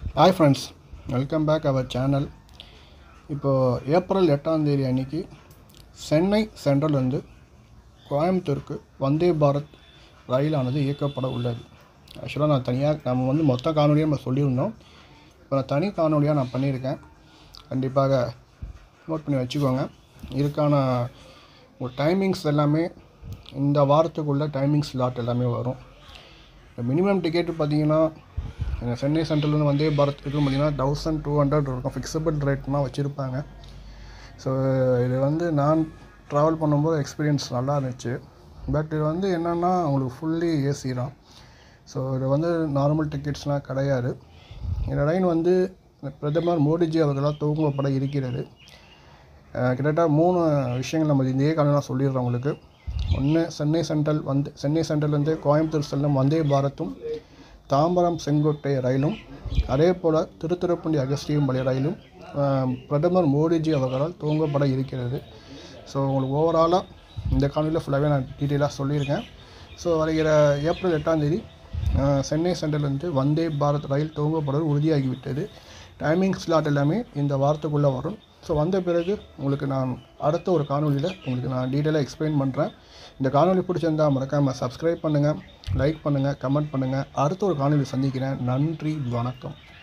hi friends welcome back our channel இப்போது April எட்டாம் தேதி அன்னைக்கு சென்னை சென்ட்ரல்லேருந்து கோயம்புத்தூருக்கு வந்தே பாரத் ரயிலானது இயக்கப்பட உள்ளது ஆக்சுவலாக நான் தனியாக நம்ம வந்து மொத்த காணொலியாக நம்ம சொல்லியிருந்தோம் இப்போ நான் தனி காணொலியாக நான் பண்ணியிருக்கேன் கண்டிப்பாக நோட் பண்ணி வச்சுக்கோங்க இதுக்கான ஒரு டைமிங்ஸ் எல்லாமே இந்த வாரத்துக்குள்ள டைமிங் ஸ்லாட் எல்லாமே வரும் மினிமம் டிக்கெட்டு பார்த்தீங்கன்னா இந்த சென்னை சென்ட்ரல்லேருந்து வந்தே பாரத் இது பார்த்தீங்கன்னா தௌசண்ட் டூ ஹண்ட்ரட் இருக்கும் ஃபிக்ஸபிள் ரேட்லாம் வச்சுருப்பாங்க ஸோ இது வந்து நான் ட்ராவல் பண்ணும்போது எக்ஸ்பீரியன்ஸ் நல்லா இருந்துச்சு பட் இது வந்து என்னென்னா உங்களுக்கு ஃபுல்லி ஏசி தான் ஸோ இது வந்து நார்மல் டிக்கெட்ஸ்லாம் கிடையாது இந்த லைன் வந்து பிரதமர் மோடிஜி அவர்களால் துவங்கப்பட இருக்கிறது அஹ் கிட்டத்தட்ட மூணு விஷயங்கள் நம்ம இதே காலம் சொல்லிடுறோம் உங்களுக்கு ஒன்று சென்னை சென்ட்ரல் வந்து சென்னை சென்ட்ரல்லேருந்து கோயம்புத்தூர் செல்லும் வந்தே பாரத்தும் தாம்பரம் செங்கோட்டை ரயிலும் அதே போல் திருத்துறைப்பூண்டி அகஸ்தியம்பள்ளி ரயிலும் அஹ், பிரதமர் மோடிஜி அவர்களால் துவங்கப்பட இருக்கிறது ஸோ உங்களுக்கு ஓவராலாக இந்த காணொலியில் ஃபுல்லாகவே நான் டீட்டெயிலாக சொல்லியிருக்கேன் ஸோ வருகிற ஏப்ரல் எட்டாம் தேதி அஹ், சென்னை சென்ட்ரல்லேருந்து வந்தே பாரத் ரயில் துவங்கப்படுவது உறுதியாகிவிட்டது டைமிங் ஸ்லாட் எல்லாமே இந்த வாரத்துக்குள்ளே வரும் ஸோ வந்த பிறகு உங்களுக்கு நான் அடுத்த ஒரு காணொலியில் உங்களுக்கு நான் டீட்டெயிலாக எக்ஸ்பிளைன் பண்ணுறேன் இந்த காணொலி பிடிச்சிருந்தா மறக்காமல் சப்ஸ்கிரைப் பண்ணுங்கள் லைக் பண்ணுங்கள் கமெண்ட் பண்ணுங்கள் அடுத்த ஒரு காணொலி சந்திக்கிறேன் நன்றி வணக்கம்